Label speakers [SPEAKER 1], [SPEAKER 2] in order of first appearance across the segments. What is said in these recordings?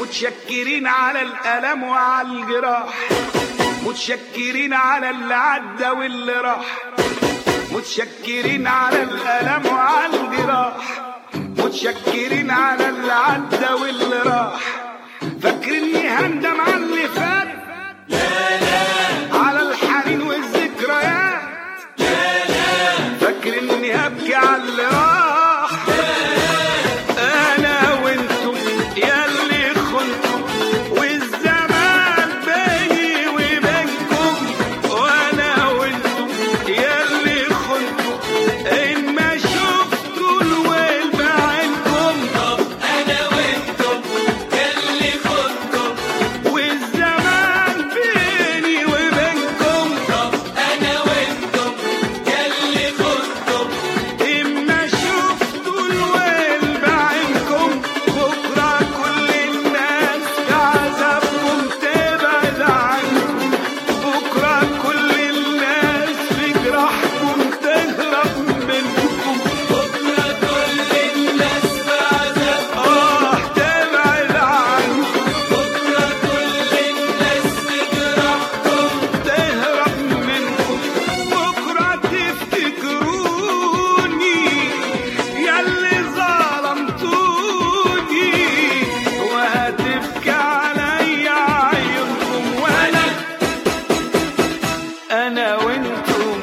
[SPEAKER 1] متشكرين على الألم وعلى الجراح متشكرين على اللي عدى واللي راح متشكرين على الألم وعلى الجراح متشكرين على اللي عدى واللي راح فاكرني هندم على اللي فات لا لا على الحنين والذكريات لا لا فاكرني هبكي على اللي راح انا وانتم ياللي خنتم والزمان بيني وبينكم وانا وانتم ياللي خنتم ان ما شفتوا الويل بعينكم
[SPEAKER 2] انا وانتم ياللي خنتم
[SPEAKER 1] والزمان بيني وبينكم
[SPEAKER 2] انا وانتم ياللي خنتم
[SPEAKER 1] إما شفتوا الويل بعينكم بكرة كل الناس بعذابكم تبعد عنكم بكرة كل الناس بجراحكم تهرب منكم
[SPEAKER 2] بكرة كل الناس بعذاب
[SPEAKER 1] آه تبعد عنكم
[SPEAKER 2] بكرة كل الناس بجراحكم
[SPEAKER 1] تهرب منكم بكرة تفتكروني ياللي ظلمتوني وهتبكي عليا عيونكم وانا انا وانتم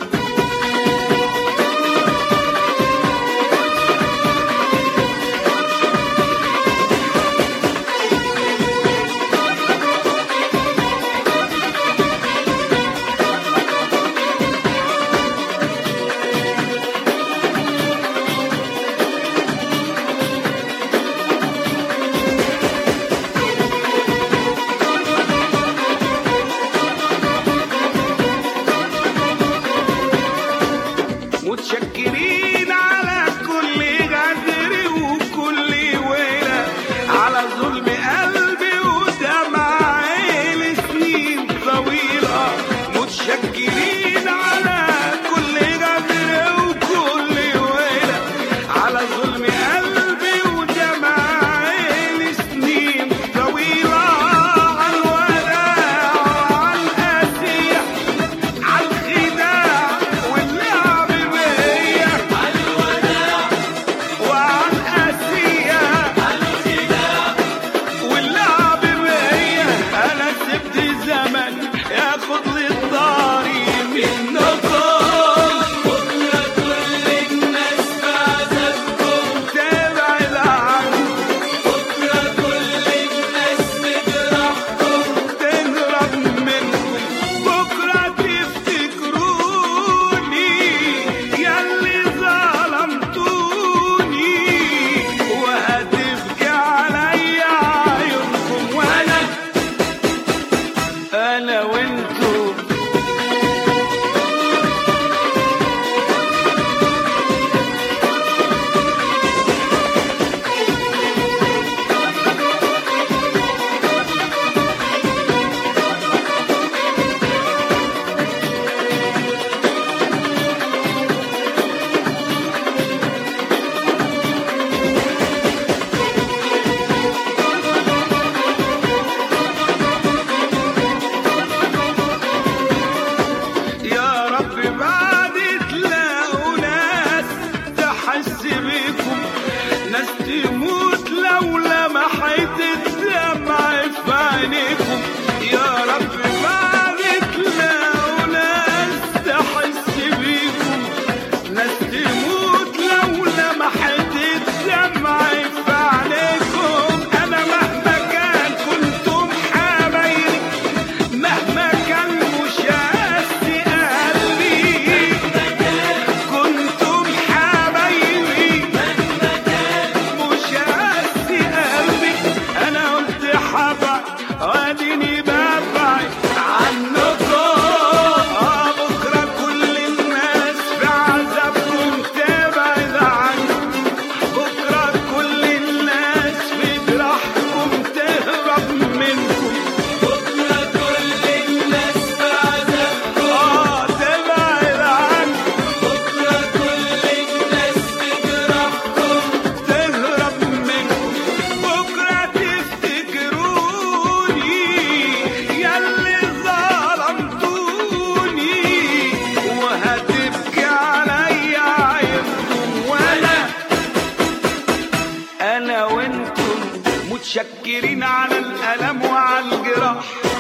[SPEAKER 1] متشكرين على كل غدر وكل ويلة على ظلم قلبي ودمع عيني سنين طويلة متشكرين على كل غدر وكل ويلة على ظلم قلبي ودمع عيني سنين طويلة عن وداع وعن أسيح عن خداع واللعب بيا
[SPEAKER 2] على الوداع
[SPEAKER 1] وعن أسيح
[SPEAKER 2] على الخداع
[SPEAKER 1] متشكرين على الألم وعلى الجراح